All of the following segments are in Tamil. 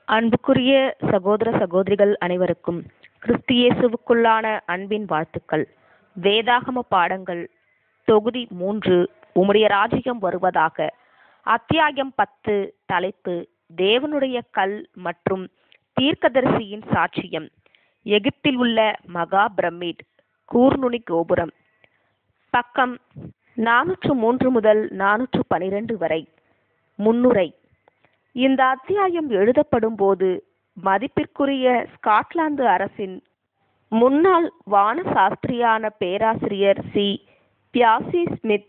அன்புக்குரிய சகோதர சகோதரிகள் அனைவருக்கும் கிறிஸ்து இயேசுவுக்குள்ளான அன்பின் வாழ்த்துக்கள் வேதாகம பாடங்கள் தொகுதி மூன்று உம்முடைய ராஜ்யம் வருவதாக அத்தியாயம் பத்து தலைப்பு தேவனுடைய கல் மற்றும் தீர்க்கதரிசியின் சாட்சியம் எகிப்தில் உள்ள மகா பிரமிட் கூர்நுனி கோபுரம் பக்கம் நானூற்று மூன்று முதல் நானூற்று பனிரெண்டு வரை முன்னுரை இந்த அத்தியாயம் எழுதப்படும் போது மதிப்பிற்குரிய ஸ்காட்லாந்து அரசின் முன்னாள் வான சாஸ்திரியான பேராசிரியர் C Piazzi Smyth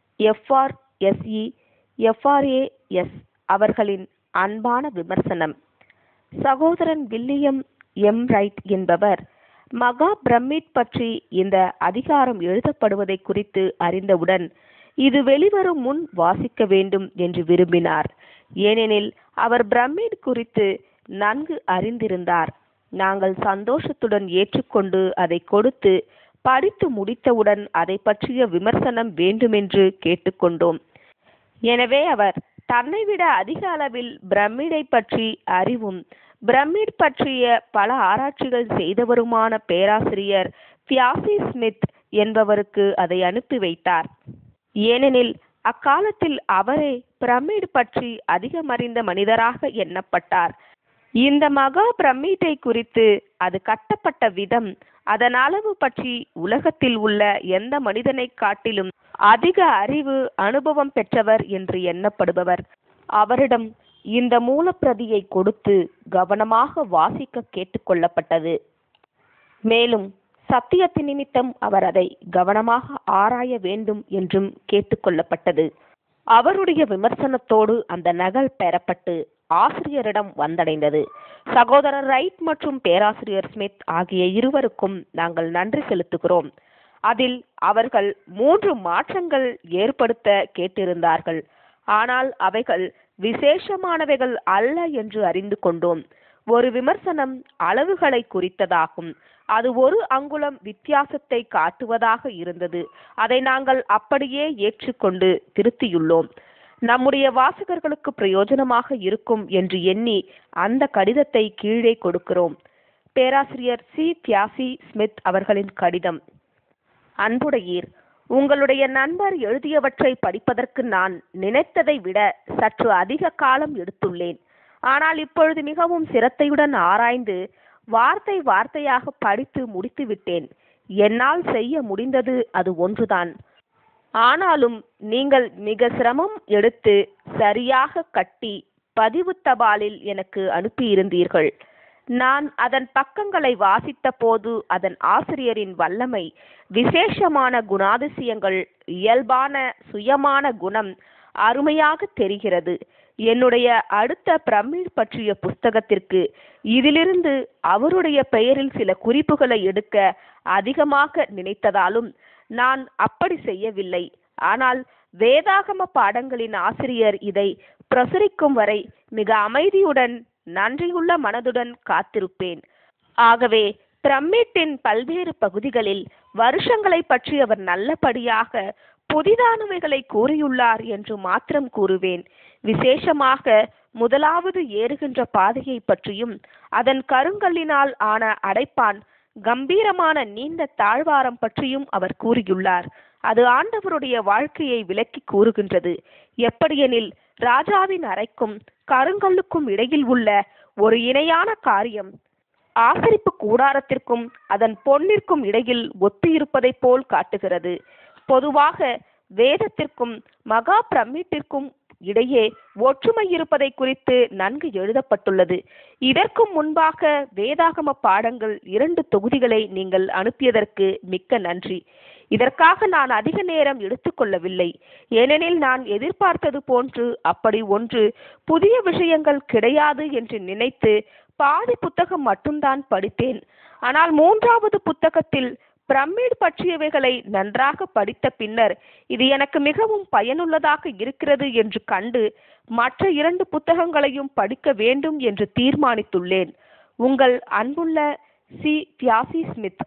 FRSE FRAS அவர்களின் அன்பான விமர்சனம் சகோதரன் வில்லியம் எம் ரைட் என்பவர் மகா பிரமிட் பற்றி இந்த அதிகாரம் எழுதப்படுவதை குறித்து அறிந்தவுடன் இது வெளிவரும் முன் வாசிக்க வேண்டும் என்று விரும்பினார் ஏனெனில் அவர் பிரமிட் குறித்து நன்கு அறிந்திருந்தார் நாங்கள் சந்தோஷத்துடன் ஏற்றுக்கொண்டு அதை கொடுத்து படித்து முடித்தவுடன் அதை பற்றிய விமர்சனம் வேண்டுமென்று கேட்டுக்கொண்டோம் எனவே அவர் தன்னை விட அதிக அளவில் பிரமிடை பற்றி அறிவும் பிரமிட் பற்றிய பல ஆராய்ச்சிகள் செய்தவருமான பேராசிரியர் பியாசி ஸ்மித் என்பவருக்கு அதை அனுப்பி வைத்தார் ஏனெனில் அக்காலத்தில் அவரே பிரமிட் பற்றி அதிகம் அறிந்த மனிதராக எண்ணப்பட்டார் இந்த மகா பிரமிட்டை குறித்து அது கட்டப்பட்ட விதம் அதன் அளவு பற்றி உலகத்தில் உள்ள எந்த மனிதனை காட்டிலும் அதிக அறிவு அனுபவம் பெற்றவர் என்று எண்ணப்படுபவர் அவரிடம் இந்த மூலப்பிரதியை கொடுத்து கவனமாக வாசிக்க கேட்டுக்கொள்ளப்பட்டது மேலும் சத்தியத்தின் நிமித்தம் அவர் அதை கவனமாக ஆராய வேண்டும் என்றும் கேட்டுக்கொள்ளப்பட்டது அவருடைய விமர்சனத்தோடு அந்த நகல் பெறப்பட்டு ஆசிரியரிடம் வந்தடைந்தது சகோதரர் ரைட் மற்றும் பேராசிரியர் ஸ்மித் ஆகிய இருவருக்கும் நாங்கள் நன்றி செலுத்துகிறோம் அதில் அவர்கள் மூன்று மாற்றங்கள் ஏற்படுத்த கேட்டிருந்தார்கள் ஆனால் அவைகள் விசேஷமானவைகள் அல்ல என்று அறிந்து கொண்டோம் ஒரு விமர்சனம் அளவுகளை குறித்ததாகும் அது ஒரு அங்குலம் வித்தியாசத்தை காட்டுவதாக இருந்தது அதை நாங்கள் அப்படியே ஏற்றுக்கொண்டு திருத்தியுள்ளோம் நம்முடைய வாசகர்களுக்கு பிரயோஜனமாக இருக்கும் என்று எண்ணி அந்த கடிதத்தை கீழே கொடுக்கிறோம் பேராசிரியர் சி தியாசி ஸ்மித் அவர்களின் கடிதம் அன்புடையீர் உங்களுடைய நண்பர் எழுதியவற்றை படிப்பதற்கு நான் நினைத்ததை விட சற்று அதிக காலம் எடுத்துள்ளேன் ஆனால் இப்பொழுது மிகவும் சிரத்தையுடன் ஆராய்ந்து வார்த்தை வார்த்தையாக படித்து முடித்து விட்டேன் என்னால் செய்ய முடிந்தது அது ஒன்றுதான் ஆனாலும் நீங்கள் மிக சிரமம் எடுத்து சரியாக கட்டி பதிவு தபாலில் எனக்கு அனுப்பியிருந்தீர்கள் நான் அதன் பக்கங்களை வாசித்த போது அதன் ஆசிரியரின் வல்லமை விசேஷமான குணாதிசயங்கள் இயல்பான சுயமான குணம் அருமையாக தெரிகிறது என்னுடைய அடுத்த பிரமிழ் பற்றிய புஸ்தகத்திற்கு இதிலிருந்து அவருடைய பெயரில் சில குறிப்புகளை எடுக்க அதிகமாக நினைத்ததாலும் நான் அப்படி செய்யவில்லை ஆனால் வேதாகம பாடங்களின் ஆசிரியர் இதை பிரசுரிக்கும் வரை மிக அமைதியுடன் நன்றியுள்ள மனதுடன் காத்திருப்பேன் ஆகவே பிரமிட்டின் பல்வேறு பகுதிகளில் வருஷங்களை பற்றி அவர் நல்லபடியாக புதிதானவைகளை கூறியுள்ளார் என்று மாத்திரம் கூறுவேன் விசேஷமாக முதலாவது ஏறுகின்ற பாதையை பற்றியும் அதன் கருங்கல்லினால் ஆன அடைப்பான் கம்பீரமான நீண்ட தாழ்வாரம் பற்றியும் அவர் கூறியுள்ளார் அது ஆண்டவருடைய வாழ்க்கையை விளக்கி கூறுகின்றது எப்படியெனில் ராஜாவின் அறைக்கும் கருங்கல்லுக்கும் இடையில் உள்ள ஒரு இணையான காரியம் ஆசரிப்பு கூடாரத்திற்கும் அதன் பொன்னிற்கும் இடையில் ஒத்து இருப்பதைப் போல் காட்டுகிறது பொதுவாக வேதத்திற்கும் மகா பிரமிட்டிற்கும் இடையே ஒற்றுமை இருப்பதை குறித்து நன்கு எழுதப்பட்டுள்ளது இதற்கும் முன்பாக வேதாகம பாடங்கள் இரண்டு தொகுதிகளை நீங்கள் அனுப்பியதற்கு மிக்க நன்றி இதற்காக நான் அதிக நேரம் எடுத்துக்கொள்ளவில்லை ஏனெனில் நான் எதிர்பார்த்தது போன்று அப்படி ஒன்று புதிய விஷயங்கள் கிடையாது என்று நினைத்து பாதி புத்தகம் மட்டும்தான் படித்தேன் ஆனால் மூன்றாவது புத்தகத்தில் பிரமிட் பற்றியவைகளை நன்றாக படித்த பின்னர் இது எனக்கு மிகவும் பயனுள்ளதாக இருக்கிறது என்று கண்டு மற்ற இரண்டு புத்தகங்களையும் படிக்க வேண்டும் என்று தீர்மானித்துள்ளேன் உங்கள் அன்புள்ள சி தியாசி ஸ்மித்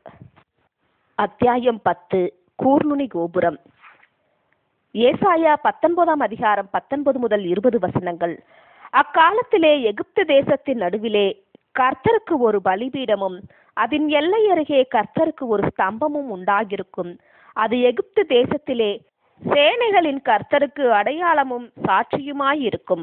அத்தியாயம் பத்து கூர்நுனி கோபுரம் ஏசாயா பத்தொன்பதாம் அதிகாரம் பத்தொன்பது முதல் இருபது வசனங்கள் அக்காலத்திலே எகிப்து தேசத்தின் நடுவிலே கர்த்தருக்கு ஒரு பலிபீடமும் அதன் எல்லை அருகே கர்த்தருக்கு ஒரு ஸ்தம்பமும் உண்டாகிருக்கும் அது எகிப்து தேசத்திலே சேனைகளின் கர்த்தருக்கு அடையாளமும் சாட்சியுமாயிருக்கும்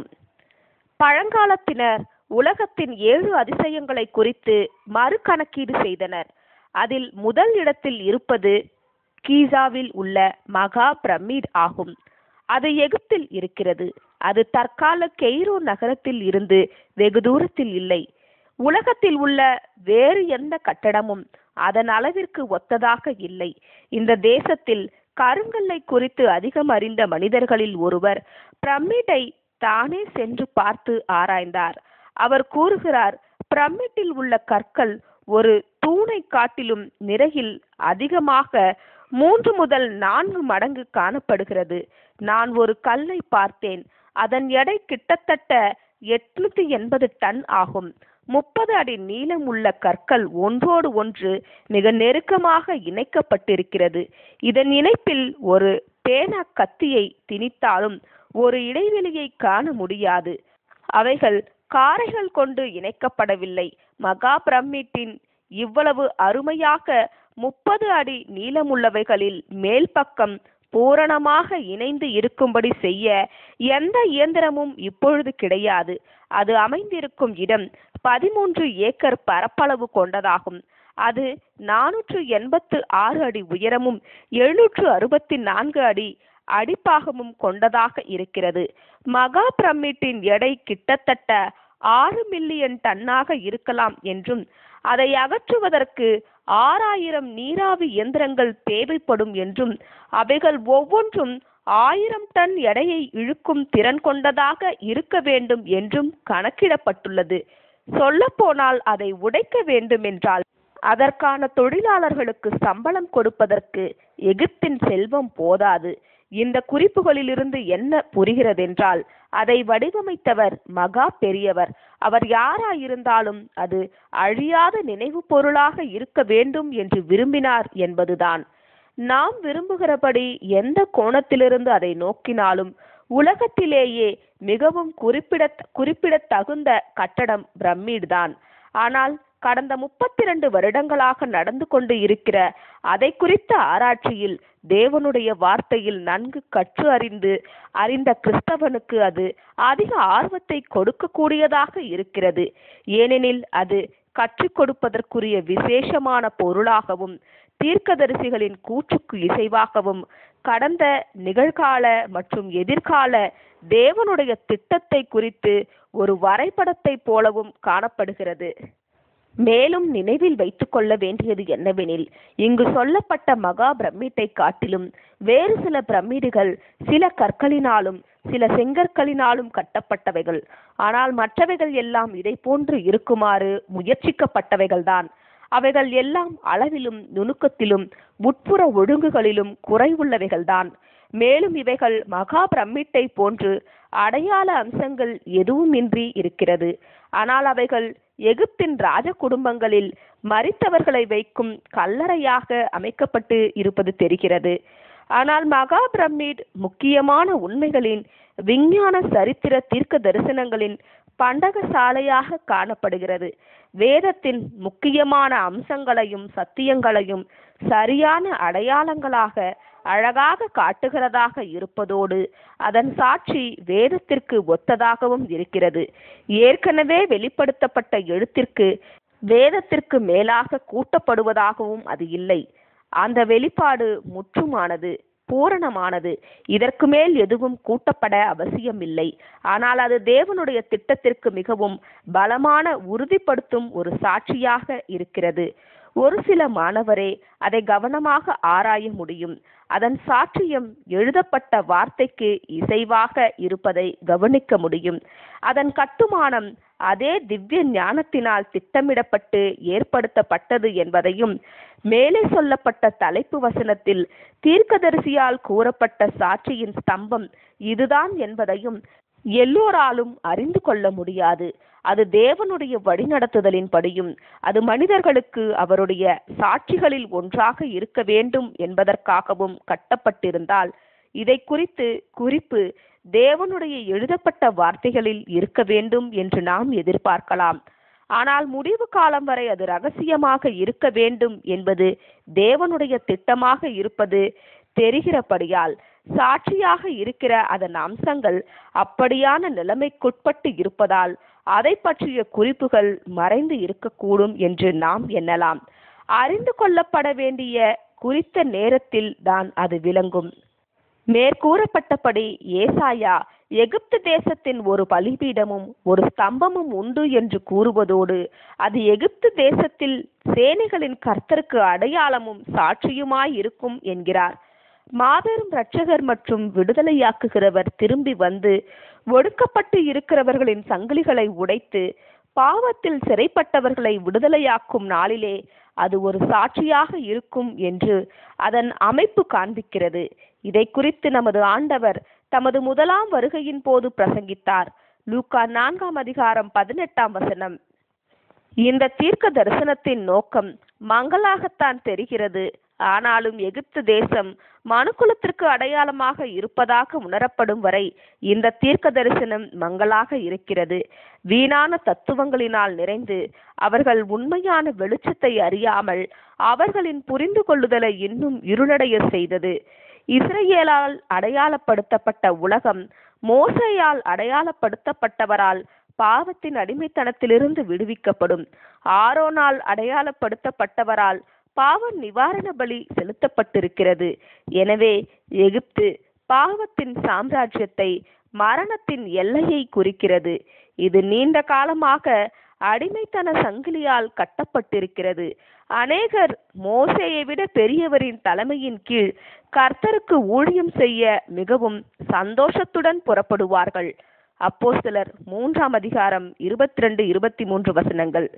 பழங்காலத்தினர் உலகத்தின் ஏழு அதிசயங்களை குறித்து மறு கணக்கீடு செய்தனர் அதில் முதல் இடத்தில் இருப்பது கீசாவில் உள்ள மகா பிரமிட் ஆகும் அது எகிப்தில் இருக்கிறது அது தற்கால கெய்ரோ நகரத்தில் இருந்து வெகு தூரத்தில் இல்லை உலகத்தில் உள்ள வேறு எந்த கட்டடமும் அதன் அளவிற்கு ஒத்ததாக இல்லை இந்த தேசத்தில் கருங்கல்லை குறித்து அதிகம் அறிந்த மனிதர்களில் ஒருவர் பிரமிட்டை தானே சென்று பார்த்து ஆராய்ந்தார் அவர் கூறுகிறார் பிரமிட்டில் உள்ள கற்கள் ஒரு தூணை காட்டிலும் நிறையில் அதிகமாக மூன்று முதல் நான்கு மடங்கு காணப்படுகிறது நான் ஒரு கல்லை பார்த்தேன் அதன் எடை கிட்டத்தட்ட எட்நூத்தி எண்பது டன் ஆகும் முப்பது அடி நீளம் உள்ள கற்கள் ஒன்றோடு ஒன்று மிக நெருக்கமாக இணைக்கப்பட்டிருக்கிறது இதன் இணைப்பில் ஒரு பேனா கத்தியை திணித்தாலும் ஒரு இடைவெளியை காண முடியாது அவைகள் காரைகள் கொண்டு இணைக்கப்படவில்லை மகா பிரமிட்டின் இவ்வளவு அருமையாக முப்பது அடி நீளமுள்ளவைகளில் மேல் பக்கம் பூரணமாக இணைந்து இருக்கும்படி செய்ய எந்த இயந்திரமும் இப்பொழுது கிடையாது அது அமைந்திருக்கும் இடம் பதிமூன்று ஏக்கர் பரப்பளவு கொண்டதாகும் அது நானூற்று எண்பத்து ஆறு அடி உயரமும் எழுநூற்று அறுபத்தி நான்கு அடி அடிப்பாகமும் கொண்டதாக இருக்கிறது மகா பிரமிட்டின் எடை கிட்டத்தட்ட ஆறு மில்லியன் டன்னாக இருக்கலாம் என்றும் அதை அகற்றுவதற்கு ஆறாயிரம் நீராவி இயந்திரங்கள் தேவைப்படும் என்றும் அவைகள் ஒவ்வொன்றும் ஆயிரம் டன் எடையை இழுக்கும் திறன் கொண்டதாக இருக்க வேண்டும் என்றும் கணக்கிடப்பட்டுள்ளது சொல்லப்போனால் அதை உடைக்க வேண்டுமென்றால் அதற்கான தொழிலாளர்களுக்கு சம்பளம் கொடுப்பதற்கு எகிப்தின் செல்வம் போதாது இந்த குறிப்புகளிலிருந்து என்ன புரிகிறதென்றால் அதை வடிவமைத்தவர் மகா பெரியவர் அவர் யாராயிருந்தாலும் அது அழியாத நினைவு பொருளாக இருக்க வேண்டும் என்று விரும்பினார் என்பதுதான் நாம் விரும்புகிறபடி எந்த கோணத்திலிருந்து அதை நோக்கினாலும் உலகத்திலேயே மிகவும் குறிப்பிட குறிப்பிடத்தகுந்த கட்டடம் பிரமிட் தான் ஆனால் கடந்த முப்பத்தி இரண்டு வருடங்களாக நடந்து கொண்டு இருக்கிற அதை குறித்த ஆராய்ச்சியில் தேவனுடைய வார்த்தையில் நன்கு கற்று அறிந்து அறிந்த கிறிஸ்தவனுக்கு அது அதிக ஆர்வத்தை கொடுக்கக்கூடியதாக இருக்கிறது ஏனெனில் அது கற்றுக் கொடுப்பதற்குரிய விசேஷமான பொருளாகவும் தீர்க்கதரிசிகளின் கூற்றுக்கு இசைவாகவும் கடந்த நிகழ்கால மற்றும் எதிர்கால தேவனுடைய திட்டத்தை குறித்து ஒரு வரைபடத்தை போலவும் காணப்படுகிறது மேலும் நினைவில் வைத்துக் கொள்ள வேண்டியது என்னவெனில் இங்கு சொல்லப்பட்ட மகா பிரமிட்டை காட்டிலும் வேறு சில பிரமிடுகள் சில கற்களினாலும் சில செங்கற்களினாலும் கட்டப்பட்டவைகள் ஆனால் மற்றவைகள் எல்லாம் இதை போன்று இருக்குமாறு முயற்சிக்கப்பட்டவைகள்தான் அவைகள் எல்லாம் அளவிலும் நுணுக்கத்திலும் உட்புற ஒழுங்குகளிலும் குறைவுள்ளவைகள்தான் மேலும் இவைகள் மகா பிரமிட்டை போன்று அடையாள அம்சங்கள் எதுவுமின்றி இருக்கிறது ஆனால் அவைகள் எகிப்தின் ராஜ குடும்பங்களில் மரித்தவர்களை வைக்கும் கல்லறையாக அமைக்கப்பட்டு இருப்பது தெரிகிறது ஆனால் மகா பிரமிட் முக்கியமான உண்மைகளின் விஞ்ஞான சரித்திர தீர்க்க தரிசனங்களின் பண்டகசாலையாக காணப்படுகிறது வேதத்தின் முக்கியமான அம்சங்களையும் சத்தியங்களையும் சரியான அடையாளங்களாக அழகாக காட்டுகிறதாக இருப்பதோடு அதன் சாட்சி வேதத்திற்கு ஒத்ததாகவும் இருக்கிறது ஏற்கனவே வெளிப்படுத்தப்பட்ட எழுத்திற்கு வேதத்திற்கு மேலாக கூட்டப்படுவதாகவும் அது இல்லை அந்த வெளிப்பாடு முற்றுமானது பூரணமானது இதற்கு மேல் எதுவும் கூட்டப்பட அவசியமில்லை ஆனால் அது தேவனுடைய திட்டத்திற்கு மிகவும் பலமான உறுதிப்படுத்தும் ஒரு சாட்சியாக இருக்கிறது ஒரு சில மாணவரே அதை கவனமாக ஆராய முடியும் அதன் சாட்சியம் எழுதப்பட்ட வார்த்தைக்கு இசைவாக இருப்பதை கவனிக்க முடியும் அதன் கட்டுமானம் அதே திவ்ய ஞானத்தினால் திட்டமிடப்பட்டு ஏற்படுத்தப்பட்டது என்பதையும் மேலே சொல்லப்பட்ட தலைப்பு வசனத்தில் தீர்க்கதரிசியால் கூறப்பட்ட சாட்சியின் ஸ்தம்பம் இதுதான் என்பதையும் எல்லோராலும் அறிந்து கொள்ள முடியாது அது தேவனுடைய வழிநடத்துதலின் படியும் அது மனிதர்களுக்கு அவருடைய சாட்சிகளில் ஒன்றாக இருக்க வேண்டும் என்பதற்காகவும் கட்டப்பட்டிருந்தால் இதை குறித்து குறிப்பு தேவனுடைய எழுதப்பட்ட வார்த்தைகளில் இருக்க வேண்டும் என்று நாம் எதிர்பார்க்கலாம் ஆனால் முடிவு காலம் வரை அது ரகசியமாக இருக்க வேண்டும் என்பது தேவனுடைய திட்டமாக இருப்பது தெரிகிறபடியால் சாட்சியாக இருக்கிற அதன் அம்சங்கள் அப்படியான நிலைமைக்குட்பட்டு இருப்பதால் அதை பற்றிய குறிப்புகள் மறைந்து இருக்கக்கூடும் என்று நாம் எண்ணலாம் அறிந்து கொள்ளப்பட வேண்டிய குறித்த நேரத்தில் தான் அது விளங்கும் மேற்கூறப்பட்டபடி ஏசாயா எகிப்து தேசத்தின் ஒரு பலிபீடமும் ஒரு ஸ்தம்பமும் உண்டு என்று கூறுவதோடு அது எகிப்து தேசத்தில் சேனைகளின் கர்த்தருக்கு அடையாளமும் சாட்சியுமாய் இருக்கும் என்கிறார் மாபெரும் இரட்சகர் மற்றும் விடுதலையாக்குகிறவர் திரும்பி வந்து ஒடுக்கப்பட்டு இருக்கிறவர்களின் சங்கிலிகளை உடைத்து பாவத்தில் சிறைப்பட்டவர்களை விடுதலையாக்கும் நாளிலே அது ஒரு சாட்சியாக இருக்கும் என்று அதன் அமைப்பு காண்பிக்கிறது இதை குறித்து நமது ஆண்டவர் தமது முதலாம் வருகையின் போது பிரசங்கித்தார் லூக்கா நான்காம் அதிகாரம் பதினெட்டாம் வசனம் இந்த தீர்க்க தரிசனத்தின் நோக்கம் மங்களாகத்தான் தெரிகிறது ஆனாலும் எகிப்து தேசம் மனுக்குலத்திற்கு அடையாளமாக இருப்பதாக உணரப்படும் வரை இந்த தீர்க்க தரிசனம் மங்களாக இருக்கிறது வீணான தத்துவங்களினால் நிறைந்து அவர்கள் உண்மையான வெளிச்சத்தை அறியாமல் அவர்களின் புரிந்து கொள்ளுதலை இன்னும் இருளடைய செய்தது இஸ்ரேலால் அடையாளப்படுத்தப்பட்ட உலகம் மோசையால் அடையாளப்படுத்தப்பட்டவரால் பாவத்தின் அடிமைத்தனத்திலிருந்து விடுவிக்கப்படும் ஆரோனால் அடையாளப்படுத்தப்பட்டவரால் பாவ நிவாரண பலி செலுத்தப்பட்டிருக்கிறது எனவே எகிப்து பாவத்தின் சாம்ராஜ்யத்தை மரணத்தின் எல்லையை குறிக்கிறது இது நீண்ட காலமாக அடிமைத்தன சங்கிலியால் கட்டப்பட்டிருக்கிறது அநேகர் மோசையை விட பெரியவரின் தலைமையின் கீழ் கர்த்தருக்கு ஊழியம் செய்ய மிகவும் சந்தோஷத்துடன் புறப்படுவார்கள் அப்போ சிலர் மூன்றாம் அதிகாரம் இருபத்தி ரெண்டு இருபத்தி மூன்று வசனங்கள்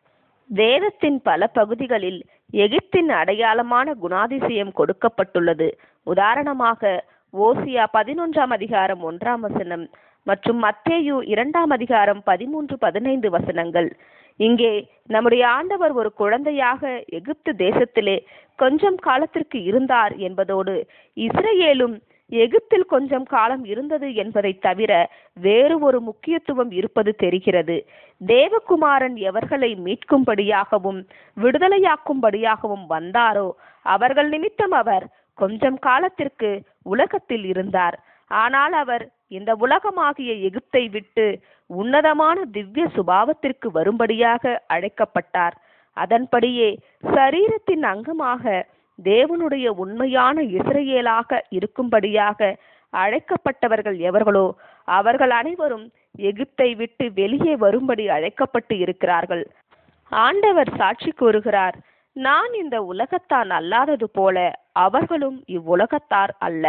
வேதத்தின் பல பகுதிகளில் எகிப்தின் அடையாளமான குணாதிசயம் கொடுக்கப்பட்டுள்ளது உதாரணமாக ஓசியா பதினொன்றாம் அதிகாரம் ஒன்றாம் வசனம் மற்றும் மத்தேயு இரண்டாம் அதிகாரம் பதிமூன்று பதினைந்து வசனங்கள் இங்கே நம்முடைய ஆண்டவர் ஒரு குழந்தையாக எகிப்து தேசத்திலே கொஞ்சம் காலத்திற்கு இருந்தார் என்பதோடு இஸ்ரேலும் எகிப்தில் கொஞ்சம் காலம் இருந்தது என்பதை தவிர வேறு ஒரு முக்கியத்துவம் இருப்பது தெரிகிறது தேவகுமாரன் எவர்களை மீட்கும்படியாகவும் விடுதலையாக்கும்படியாகவும் வந்தாரோ அவர்கள் நிமித்தம் அவர் கொஞ்சம் காலத்திற்கு உலகத்தில் இருந்தார் ஆனால் அவர் இந்த உலகமாகிய எகிப்தை விட்டு உன்னதமான திவ்ய சுபாவத்திற்கு வரும்படியாக அழைக்கப்பட்டார் அதன்படியே சரீரத்தின் அங்கமாக தேவனுடைய உண்மையான இஸ்ரேலாக இருக்கும்படியாக அழைக்கப்பட்டவர்கள் எவர்களோ அவர்கள் அனைவரும் எகிப்தை விட்டு வெளியே வரும்படி அழைக்கப்பட்டு இருக்கிறார்கள் ஆண்டவர் சாட்சி கூறுகிறார் நான் இந்த உலகத்தான் அல்லாதது போல அவர்களும் இவ்வுலகத்தார் அல்ல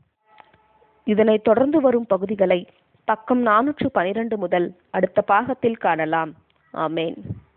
இதனைத் தொடர்ந்து வரும் பகுதிகளை பக்கம் நானூற்று பனிரெண்டு முதல் அடுத்த பாகத்தில் காணலாம் ஆமேன்